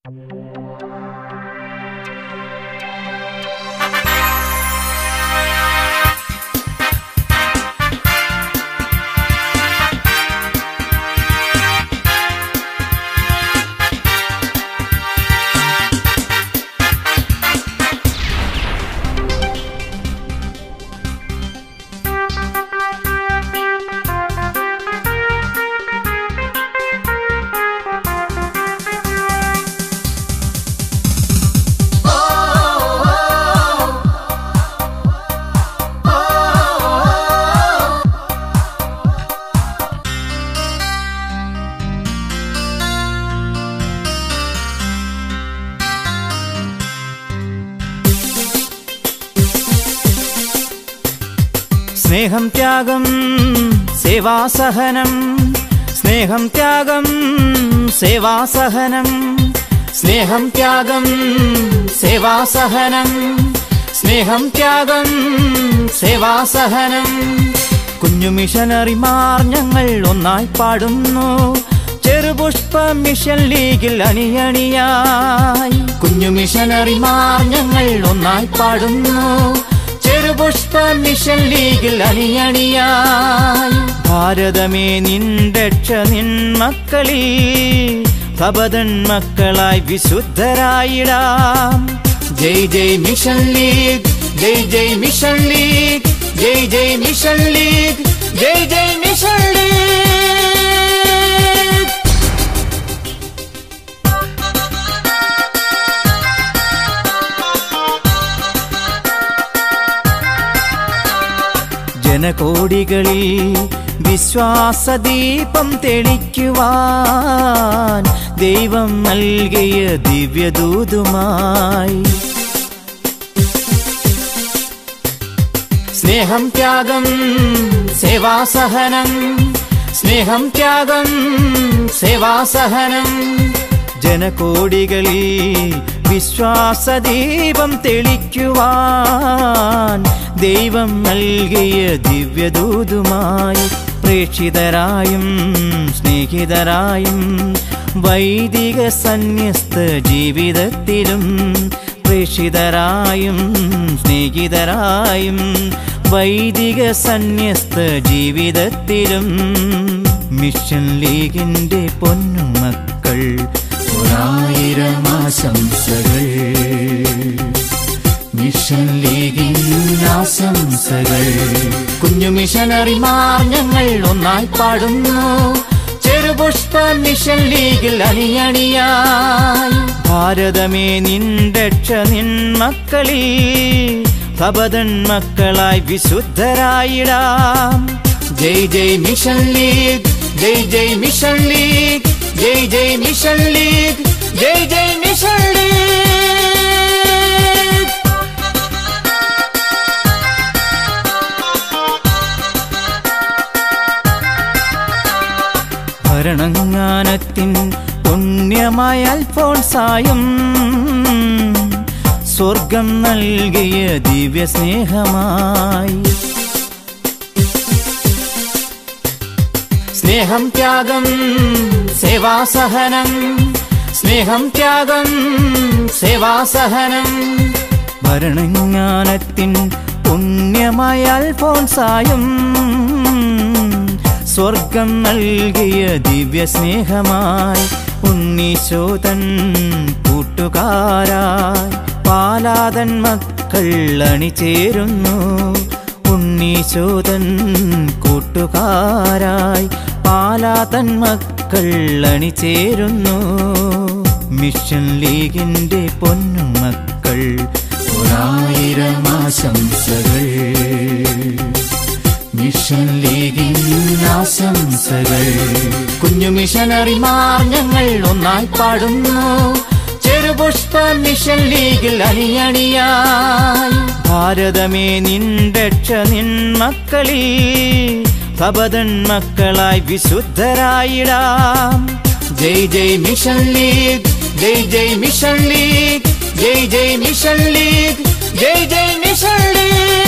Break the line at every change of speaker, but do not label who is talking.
സ്നേഹം ത്യാഗം സേവാസഹനം സ്നേഹം ത്യാഗം സേവാസഹനം സ്നേഹം ത്യാഗം സേവാസഹനം സ്നേഹം ത്യാഗം സേവാസഹനം കുഞ്ഞു മിഷനറിമാർ ഞങ്ങൾ ഒന്നായി പാടുന്നു ചെറുപുഷ്പ മിഷൻ ലീഗിൽ അണിയണിയായി കുഞ്ഞു മിഷനറിമാർ ഞങ്ങൾ ഒന്നായി പാടുന്നു ചെറുപുഷ്പ മിഷൻ ലീഗിൽ അണിയണിയായി ഭാരതമേ നിൻരക്ഷ നിൻ മക്കളിൽ ഭബതൻ മക്കളായി വിശുദ്ധരായിടാം ജയ് ജയ് മിഷൻ ലീഗ് ജയ് ജയ് മിഷൻ ലീഗ് ജയ് ജയ് മിഷൻ ലീഗ് ജയ് ജയ് മിഷൻ ലീഗ് ജനകോടികളിൽ വിശ്വാസദീപം തെളിക്കുവാൻ ദൈവം നൽകിയ ദിവ്യദൂതുമായി സ്നേഹം ത്യാഗം സേവാസഹനം സ്നേഹം ത്യാഗം സേവാസഹനം ജനകോടികളിൽ വിശ്വാസദീപം തെളിക്കുവാൻ ദൈവം നൽകിയ ദിവ്യദൂതുമായി പ്രേക്ഷിതരായും സ്നേഹിതരായും വൈദിക സന്യസ്ത ജീവിതത്തിലും പ്രേക്ഷിതരായും സ്നേഹിതരായും വൈദിക സന്യസ്ത ജീവിതത്തിലും മിഷൻ ലീഗിന്റെ പൊന്നുമക്കൾ ഒരായിരം ആശംസകൾ മിഷൻ ലീഗിൻ ആശംസകൾ കുഞ്ഞു മിഷനറിമാർ ഞങ്ങൾ ഒന്നായി പാടുന്നു ചെറുപുഷ്പ മിഷൻ ലീഗിൽ അണിയണിയായി ഭാരതമേ നിൻരക്ഷ നിൻ മക്കളിൽ ഭബതൻ മക്കളായി വിശുദ്ധരായിടാം ജയ് ജയ് മിഷൻ ലീഗ് ജയ് ജയ് മിഷൻ ലീഗ് ജയ് ജയ് മിഷൻ ലീഗ് ജയ് ജയ് മിഷൻ ലീഗ് ഭരണങ്ങാനത്തിൻ പുണ്യമായ അൽഫോൺസായും സ്വർഗം നൽകിയ ദിവ്യ സ്നേഹമായി സ്നേഹം ത്യാഗം സേവാസഹനം സ്നേഹം ത്യാഗം സേവാസഹനം ഭരണങ്ങാനത്തിൻ പുണ്യമായ അൽഫോൺസായും സ്വർഗം നൽകിയ ദിവ്യ സ്നേഹമായി ഉണ്ണീശോതൻ കൂട്ടുകാരായി പാലാതൻ മക്കൾ അണിചേരുന്നു ഉണ്ണീശോതൻ കൂട്ടുകാരായി പാലാതൻ മക്കൾ അണിചേരുന്നു മിഷൻ ലീഗിന്റെ പൊന്നുമക്കൾ ഒരായിരം ആശംസകൾ മിഷൻ ലീഗിൻ ആശംസകൾ കുഞ്ഞു മിഷനറിമാർ ഞങ്ങൾ ഒന്നായി പാടുന്നു ചെറുപുഷ്പ മിഷൻ ലീഗിൽ അണിയണിയായി ഭാരതമേ നിൻരക്ഷ നിൻ മക്കളിൽ ഭബതൻ മക്കളായി വിശുദ്ധരായിടാം ജയ് ജയ് മിഷൻ ലീഗ് ജയ് ജയ് മിഷൻ ലീഗ് ജയ് ജയ് മിഷൻ ലീഗ് ജയ് ജയ് മിഷൻ ലീഗ്